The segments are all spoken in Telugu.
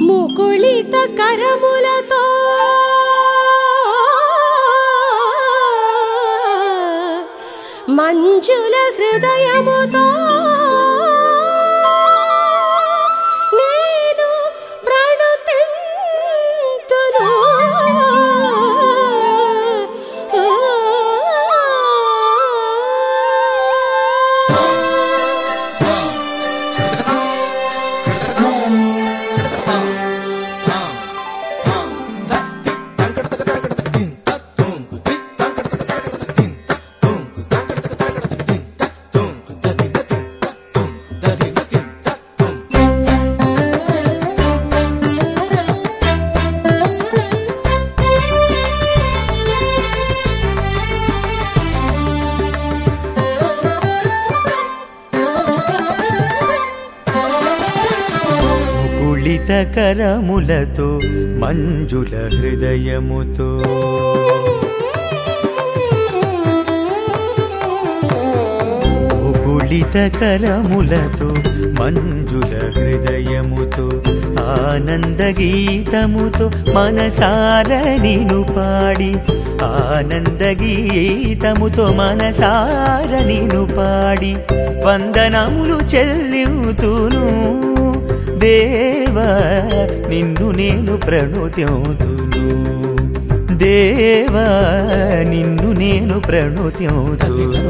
ముకుళిత కరములతో మంజుల హృదయముతో నేను ప్రణుతింతును ముకుళిత కరములతో మంజుల హృదయముతో ముకుళిత కరములతో మంజుల హృదయముతో ఆనంద గీతముతో మనసార నిను పాడి ఆనంద గీతముతో మనసార నిను పాడి వందనములు చెల్లివుతును దేవా నిన్ను నేను ప్రణుత్యవుతును దేవా నిన్ను నేను ప్రణుత్యవుతును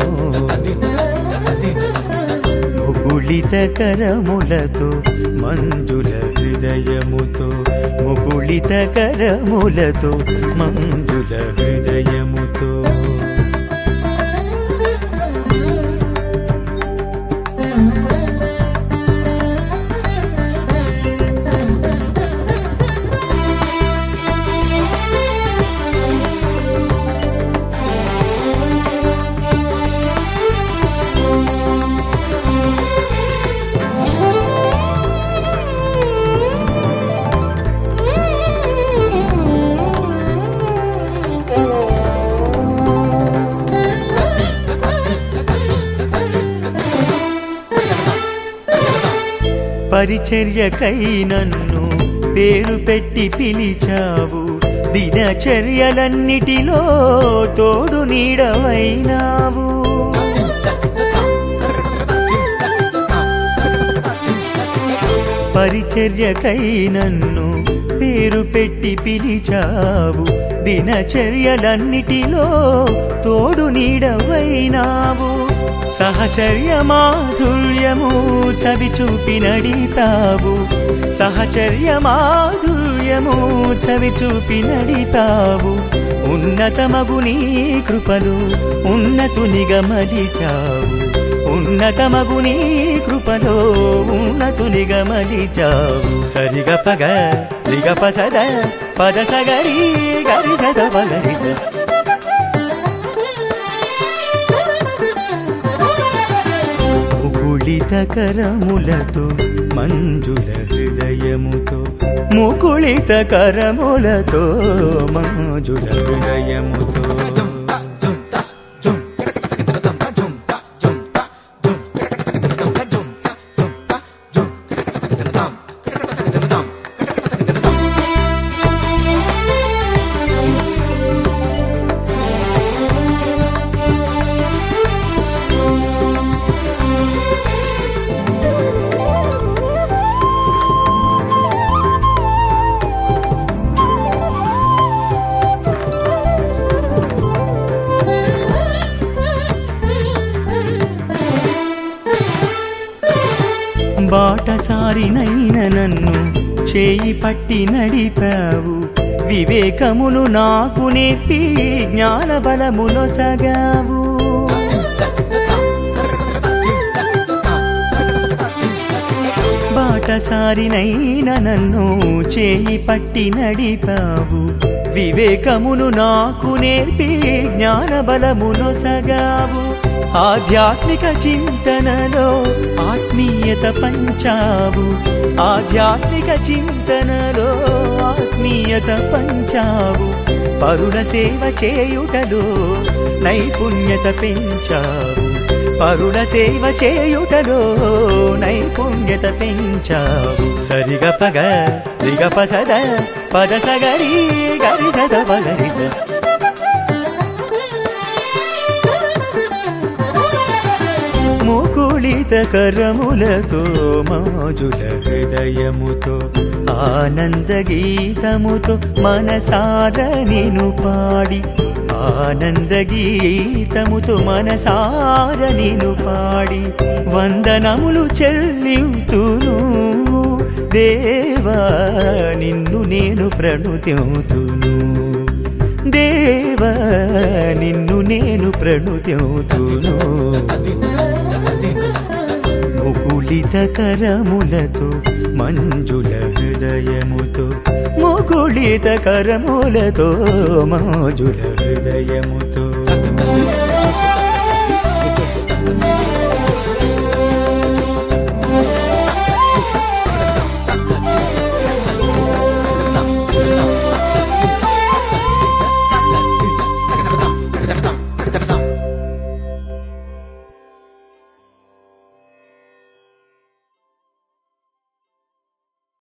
ముకుళిత కరములతో మంజుల హృదయముతో ముకుళిత కరములతో మంజుల హృదయముతో పరిచర్యకై నన్ను పేరు పెట్టి పిలిచావు దినచర్యలన్నిటిలో తోడు నీడవైనావు పరిచర్యకై నన్ను పేరు పెట్టి పిలిచావు దినచర్యలన్నిటిలో తోడు నీడవైనావు సహచర్య మాధుర్యము చవి చూపి నడితావు సహచర్య మాధుర్యము చవి చూపి నడితావు ఉన్నతమగు నీ కృపలు ఉన్నతునిగా మలిచావు ఉన్నతమగు నీ కృపలో ఉన్నతునిగా మలిచావు సరిగ పగ రిగ పసద పద సగరి గరి సద పగరి స ముకుళిత కరములతో మంజుల హృదయముతో ముకుళిత కరములతో మంజుల హృదయముతో బాటసారినైన నన్ను చేయి పట్టి నడిపావు వివేకమును నాకు నేర్పి జ్ఞాన బలమును సగావు బాటసారినైన నన్ను చేయి పట్టి నడిపావు వివేకమును నాకు నేర్పి జ్ఞాన బలమును సగావు ఆధ్యాత్మిక చింతనలో ఆత్మీయత పంచావు ఆధ్యాత్మిక చింతనలో ఆత్మీయత పంచావు పరుల సేవ చేయుటలో నైపుణ్యత పెంచావు పరుల సేవ చేయుటలో నైపుణ్యత పెంచావు సరిగ పగ రిగ పసద పద సగరి గరి సద పగరిస ముకుళిత కరములతో మాజుల హృదయముతో ఆనంద గీతముతో మనసార నిను పాడి ఆనంద గీతముతో మనసార నిను పాడి వందనములు చెల్లింతును దేవా నిన్ను నేను ప్రణుత్యుతును దేవా నిన్ను నేను ప్రణుత్యుతును ముకుళిత కరములతో మంజుల హృదయముతో ముకుళిత కరములతో మంజుల హృదయముతో